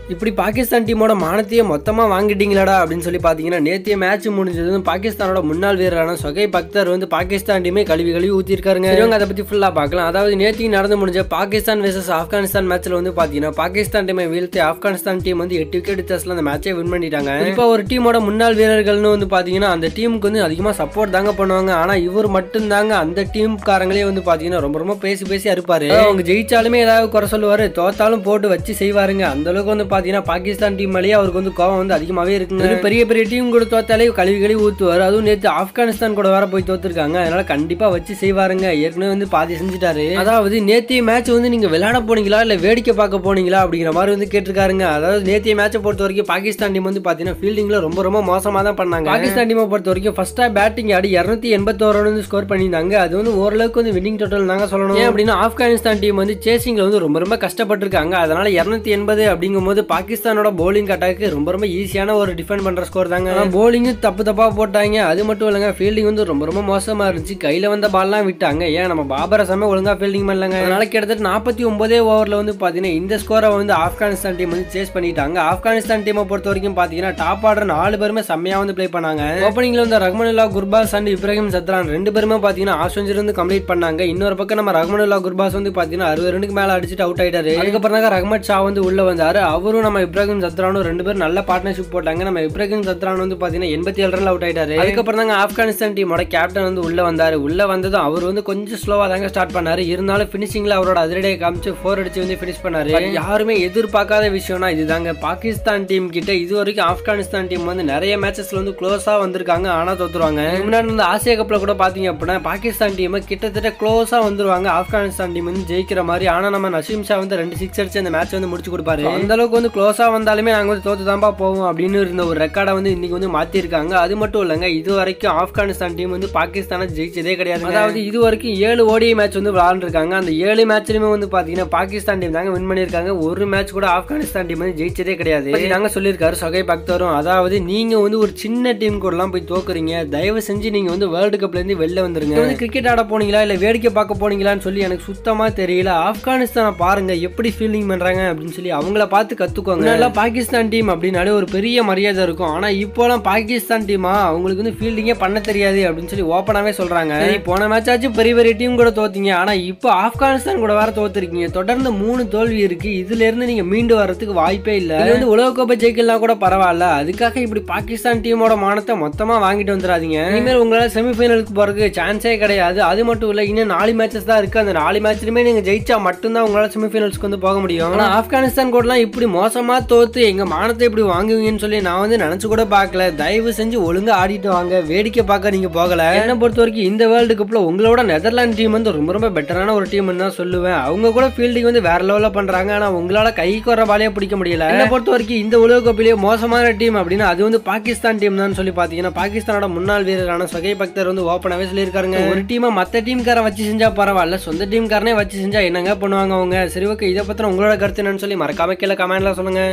இப்படி பாகிஸ்தான் டீமோட மானத்தையே மொத்தமா வாங்கிட்டீங்களாடா அப்படின்னு சொல்லி பாத்தீங்கன்னா நேத்திய மேட்ச் முடிஞ்சதும் பாகிஸ்தானோட முன்னாள் வீரரான சொகை பக்தர் வந்து பாகிஸ்தான் டீமே கழுவி கழுவி ஊத்திருக்காருங்க இவங்க அதை பத்தி ஃபுல்லா பார்க்கலாம் அதாவது நேத்திக்கு நடந்து முடிஞ்ச பாகிஸ்தான் வெர்சஸ் ஆப்கானிஸ்தான் மேட்ச்ல வந்து பாத்தீங்கன்னா பாகிஸ்தான் டீமை வீழ்த்தி ஆப்கானிஸ்தான் டீம் வந்து எட்டு விக்கெட் வித்தியாசத்துல அந்த மேட்சை வின் பண்ணிட்டாங்க இப்போ ஒரு டீமோட முன்னாள் வீரர்கள்னு வந்து பாத்தீங்கன்னா அந்த டீமுக்கு வந்து அதிகமா சப்போர்ட் தாங்க பண்ணுவாங்க ஆனா இவர் மட்டும் தாங்க அந்த டீம் காரங்களே வந்து பாத்தீங்கன்னா ரொம்ப ரொம்ப பேசி பேசி அறுப்பாரு அவங்க ஜெயிச்சாலுமே ஏதாவது குறை சொல்லுவாரு தோத்தாலும் போட்டு வச்சு செய்வாருங்க அந்த அளவுக்கு வந்து பாத்தீங்கன்னா பாகிஸ்தான் டீம் மேலேயே அவருக்கு வந்து கோவம் வந்து அதிகமாவே இருக்குங்க இது பெரிய பெரிய டீம் கூட தோத்தாலே கழுவி கழுவி ஊத்துவாரு அதுவும் நேத்து ஆப்கானிஸ்தான் கூட வேற போய் தோத்துருக்காங்க அதனால கண்டிப்பா வச்சு செய்வாருங்க ஏற்கனவே வந்து பாதி செஞ்சுட்டாரு அதாவது நேத்திய மேட்ச் வந்து நீங்க விளையாட போனீங்களா இல்ல வேடிக்கை பார்க்க போனீங்களா அப்படிங்கிற மாதிரி வந்து கேட்டிருக்காருங்க அதாவது நேத்திய மேட்சை பொறுத்த வரைக்கும் பாகிஸ்தான் டீம் வந்து பாத்தீங்கன்னா ஃபீல்டிங்ல ரொம்ப ரொம்ப மோசமா தான் பண்ணாங்க பாகிஸ்தான் டீமை பொறுத்த வரைக்கும் ஃபர்ஸ்டா பேட்டிங் ஆடி இருநூத்தி எண்பத்தோரு வந்து ஸ்கோர் பண்ணியிருந்தாங்க அது வந்து ஓரளவுக்கு வந்து வின்னிங் டோட்டல் நாங்க சொல்லணும் ஏன் அப்படின்னா ஆப்கானிஸ்தான் டீம் வந்து சேசிங்ல வந்து ரொம்ப ரொம்ப கஷ்டப்பட்டிருக்காங்க அதனால இருநூத்தி எண்பது அப்படிங்கும்போது பாகிஸ்தானோட bowling அட்டாக்கு ரொம்ப ரொம்ப ஈஸியான ஒரு டிஃபெண்ட் பண்ற ஸ்கோர் தாங்க ஆனா bowling தப்பு தப்பா போட்டாங்க அது மட்டும் இல்லைங்க ஃபீல்டிங் வந்து ரொம்ப ரொம்ப மோசமா இருந்துச்சு கையில வந்த பால்லாம் விட்டாங்க ஏன் நம்ம பாபர் அசாமே ஒழுங்கா ஃபீல்டிங் பண்ணலங்க அதனால கிட்டத்தட்ட நாற்பத்தி ஒன்பதே ஓவர்ல வந்து பாத்தீங்கன்னா இந்த ஸ்கோரை வந்து ஆப்கானிஸ்தான் டீம் வந்து சேஸ் பண்ணிட்டாங்க ஆப்கானிஸ்தான் டீமை பொறுத்த வரைக்கும் பாத்தீங்கன்னா டாப் ஆர்டர் நாலு பேருமே செம்மையா வந்து ப்ளே பண்ணாங்க ஓப்பனிங்ல வந்து ரஹ்மனுல்லா குர்பாஸ் அண்ட் இப்ராஹிம் சத்ரான் ரெண்டு பேருமே பாத்தீங்கன்னா ஆஃப் செஞ்சுரி வந்து கம்ப்ளீட் பண்ணாங்க இன்னொரு பக்கம் நம்ம ரஹ்மனுல்லா குர்பாஸ் வந்து பாத்தீங்கன்னா அறுபது ரனுக்கு மேல அடிச்சுட்டு அவுட் ஆயிட்டாரு அதுக்கப்புறம் தான் ரஹ்மத் ஷா வந்து உள்ள வந்தாரு அவரும் நம்ம இப்ராஹிம் சத்ரானும் ரெண்டு பேரும் நல்ல பார்ட்னர்ஷிப் போட்டாங்க நம்ம இப்ராஹிம் சத்ரான் வந்து பாத்தீங்கன்னா எண்பத்தி ஏழு ரன்ல அவுட் ஆயிட்டாரு அதுக்கப்புறம் தாங்க ஆப்கானிஸ்தான் டீமோட கேப்டன் வந்து உள்ள வந்தாரு உள்ள வந்ததும் அவர் வந்து கொஞ்சம் ஸ்லோவா தாங்க ஸ்டார்ட் பண்ணாரு இருந்தாலும் பினிஷிங்ல அவரோட அதிரடியை காமிச்சு ஃபோர் அடிச்சு வந்து ஃபினிஷ் பண்ணாரு But யாருமே எதிர்பார்க்காத விஷயம்னா இதுதாங்க பாகிஸ்தான் டீம் கிட்ட இது வரைக்கும் ஆப்கானிஸ்தான் டீம் வந்து நிறைய மேட்சஸ்ல வந்து க்ளோஸா வந்திருக்காங்க ஆனா தோத்துருவாங்க இதுக்கு முன்னாடி வந்து ஆசியா கப்ல கூட பாத்தீங்க அப்படின்னா பாகிஸ்தான் டீம் கிட்டத்தட்ட க்ளோஸா வந்துருவாங்க ஆப்கானிஸ்தான் டீம் வந்து ஜெயிக்கிற மாதிரி ஆனா நம்ம நசீம் ஷா வந்து ரெண்டு சிக்ஸ் அடிச்சு அந்த மேட்ச் வந்து முடிச்சு கொடுப்பாரு So, அந்த அளவுக்கு வந்து க்ளோஸா வந்தாலுமே நாங்க வந்து தோத்து தான்ப்பா போவோம் அப்படின்னு இருந்த ஒரு ரெக்கார்டை வந்து இன்னைக்கு வந்து மாத்திருக்காங்க அது மட்டும் இல்லைங்க இது வரைக்கும் ஆப்கானிஸ்தான் டீம் வந்து பாகிஸ்தானை ஜெயிச்சதே கிடையாது அதாவது இது வரைக்கும் ஏழு ஓடிஐ மேட்ச் வந்து விளாண்டுருக்காங்க அந்த ஏழு மேட்ச்லயுமே வந்து பாத்தீங்கன்னா பாகிஸ்தான் டீம் தாங்க வின் பண்ணிருக்காங்க ஒரு மேட்ச் கூட ஆப்கானிஸ்தான் டீம் வந்து ஜெயிச்சதே கிடையாது பத்தி நாங்க சொல்லியிருக்காரு சொகை பக்தரும் அதாவது நீங்க வந்து ஒரு சின்ன டீம் கூட எல்லாம் போய் தோக்குறீங்க தயவு செஞ்சு நீங்க வந்து வேர்ல்டு கப்ல இருந்து வெளில வந்துருங்க நீங்க வந்து கிரிக்கெட் ஆட போனீங்களா இல்ல வேடிக்கை பார்க்க போனீங்களான்னு சொல்லி எனக்கு சுத்தமா தெரியல ஆப்கானிஸ்தானை பாருங்க எப்படி ஃபீல்டிங் பண்றாங்க அப்படின்னு சொல்லி அவங்கள பார்த்து கத்துக்கோங்க முன்னாடிலாம் பாகிஸ்தான் டீம் அப்படின்னாலே ஒரு பெரிய மரியாதை இருக்கும் ஆனா இப்போலாம் பாகிஸ்தான் டீமா அவங்களுக்கு வந்து ஃபீல்டிங்கே பண்ண தெரியாது அப்படின்னு சொல்லி ஓப்பனாவே சொல்றாங்க சரி, போன மேட்ச் ஆச்சு பெரிய பெரிய டீம் கூட தோத்தீங்க ஆனா இப்போ ஆப்கானிஸ்தான் கூட வேற தோத்துருக்கீங்க தொடர்ந்து மூணு தோல்வி இருக்கு இதுல இருந்து நீங்க மீண்டு வர்றதுக்கு வாய்ப்பே இல்ல இது வந்து உலகக்கோப்பை ஜெயிக்கலாம் கூட பரவாயில்ல அதுக்காக இப்படி பாகிஸ்தான் டீமோட மானத்தை மொத்தமா வாங்கிட்டு வந்துடாதீங்க இனிமேல் உங்களால செமிஃபைனலுக்கு போறதுக்கு சான்ஸே கிடையாது அது மட்டும் இல்ல இன்னும் நாலு மேட்சஸ் தான் இருக்கு அந்த நாலு மேட்ச்லயுமே நீங்க ஜெயிச்சா மட்டும்தான் உங்களால செமிஃபைனல்ஸ்க்கு வந்து போக முடியும் ஆனா ஆப்கானிஸ்தான் கூடலாம் இப்படி மோசமா தோத்து எங்க மானத்தை இப்படி வாங்குவீங்கன்னு சொல்லி நான் வந்து நினைச்சு கூட பார்க்கல தயவு செஞ்சு ஒழுங்கா ஆடிட்டு வாங்க வேடிக்கை பார்க்க நீங்க போகல என்ன பொறுத்த வரைக்கும் இந்த வேர்ல்டு கப்ல உங்களோட நெதர்லாந்து டீம் வந்து ரொம்ப ரொம்ப பெட்டரான ஒரு டீம் தான் சொல்லுவேன் அவங்க கூட ஃபீல்டிங் வந்து வேற லெவல்ல பண்றாங்க ஆனா உங்களால கைக்கு வர பாலையே பிடிக்க முடியல என்ன பொறுத்த வரைக்கும் இந்த உலக கோப்பையிலேயே மோசமான டீம் அப்படின்னா அது வந்து பாகிஸ்தான் டீம் தான் சொல்லி பாத்தீங்கன்னா பாகிஸ்தானோட முன்னாள் வீரரான சொகை பக்தர் வந்து ஓப்பனாவே சொல்லியிருக்காருங்க ஒரு டீமை மத்த டீம்காரன் வச்சு செஞ்சா பரவாயில்ல சொந்த டீம்காரனே வச்சு செஞ்சா என்னங்க பண்ணுவாங்க அவங்க சரி ஓகே இதை பத்தின உங்களோட கருத்து என்னன்னு சொல்லி மறக்காம கீழே கமெண்ட்ல சொல்லுங்க